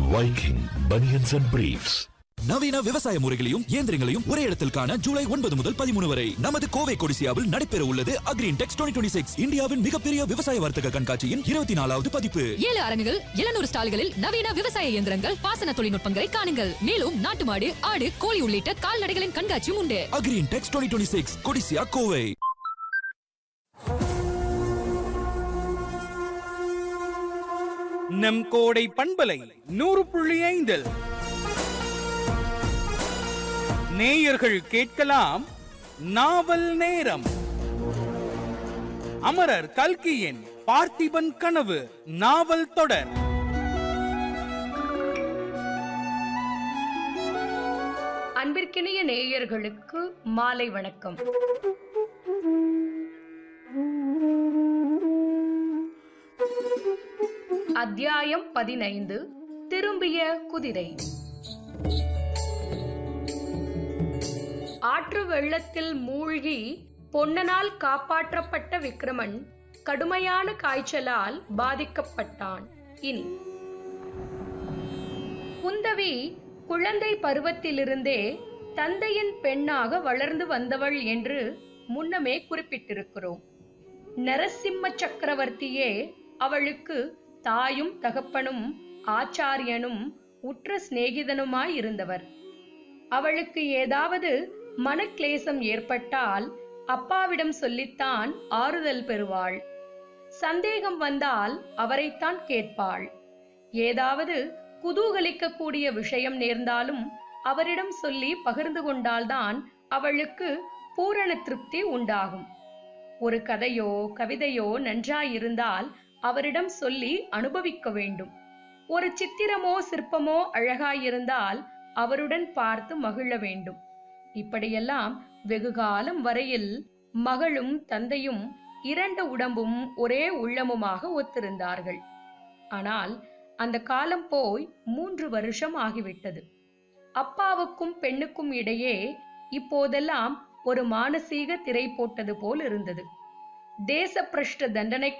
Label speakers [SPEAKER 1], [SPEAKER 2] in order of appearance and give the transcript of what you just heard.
[SPEAKER 1] Viking Bunions and Briefs.
[SPEAKER 2] நவீன விவசாய முறைகளையும் இயந்திரங்களையும் ஒரே இடத்தில் காண ஜூலை ஒன்பது முதல் பதிமூணு வரை நமது கோவை கொடிசியாவில் நடைபெற உள்ளது அக்ரீன் டெக்ஸ் டுவெண்ட்டி சிக்ஸ் இந்தியாவின் மிகப்பெரிய விவசாய வர்த்தக கண்காட்சியின் இருபத்தி நாலாவது பதிப்பு
[SPEAKER 3] ஏழு அரங்குகள் எழுநூறு ஸ்டால்களில் நவீன விவசாய இயந்திரங்கள் பாசன தொழில்நுட்பங்களை காணுங்கள் மேலும் நாட்டு மாடு ஆடு கோழி உள்ளிட்ட கால்நடைகளின் கண்காட்சியும் உண்டு
[SPEAKER 2] Agri Intex twenty six Codissia Kovai
[SPEAKER 4] நம் கோடை பண்பலை நூறு புள்ளி ஐந்தில் நேயர்கள் கேட்கலாம் நாவல் நேரம் அமரர் கல்கியின் பார்த்திபன் கனவு நாவல் தொடர்
[SPEAKER 5] அன்பிற்கினிய நேயர்களுக்கு மாலை வணக்கம் அத்தியாயம் பதினைந்து திரும்பிய குதிரை ஆற்று வெள்ளத்தில் மூழ்கி பொன்னனால் காப்பாற்றப்பட்ட விக்ரமன் கடுமையான காய்ச்சலால் பாதிக்கப்பட்டான் இனி குந்தவி குழந்தை பருவத்திலிருந்தே தந்தையின் பெண்ணாக வளர்ந்து வந்தவள் என்று முன்னமே குறிப்பிட்டிருக்கிறோம் நரசிம்ம சக்கரவர்த்தியே அவளுக்கு தாயும் தகப்பனும் ஆச்சாரியனும் உற்ற சிநேகிதனுமாய் இருந்தவர் அவளுக்கு ஏதாவது மனக்லேசம் ஏற்பட்டால் அப்பாவிடம் சொல்லித்தான் ஆறுதல் பெறுவாள் சந்தேகம் வந்தால் அவரைத்தான் கேட்பாள் ஏதாவது குதூகலிக்கக்கூடிய விஷயம் நேர்ந்தாலும் அவரிடம் சொல்லி பகிர்ந்து கொண்டால்தான் அவளுக்கு பூரண திருப்தி உண்டாகும் ஒரு கதையோ கவிதையோ நன்றாயிருந்தால் அவரிடம் சொல்லி அனுபவிக்க வேண்டும் ஒரு சித்திரமோ சிற்பமோ அழகாயிருந்தால் அவருடன் பார்த்து மகிழ வேண்டும் இப்படியெல்லாம் வெகுகாலம் வரையில் மகளும் தந்தையும் இரண்டு உடம்பும் ஒரே உள்ளமுமாக ஒத்திருந்தார்கள் ஆனால் அந்த காலம் போய் மூன்று வருஷம் ஆகிவிட்டது அப்பாவுக்கும் பெண்ணுக்கும் இடையே இப்போதெல்லாம் ஒரு மானசீக திரை போட்டது போல் இருந்தது தேச பிரஷ்ட தண்டனை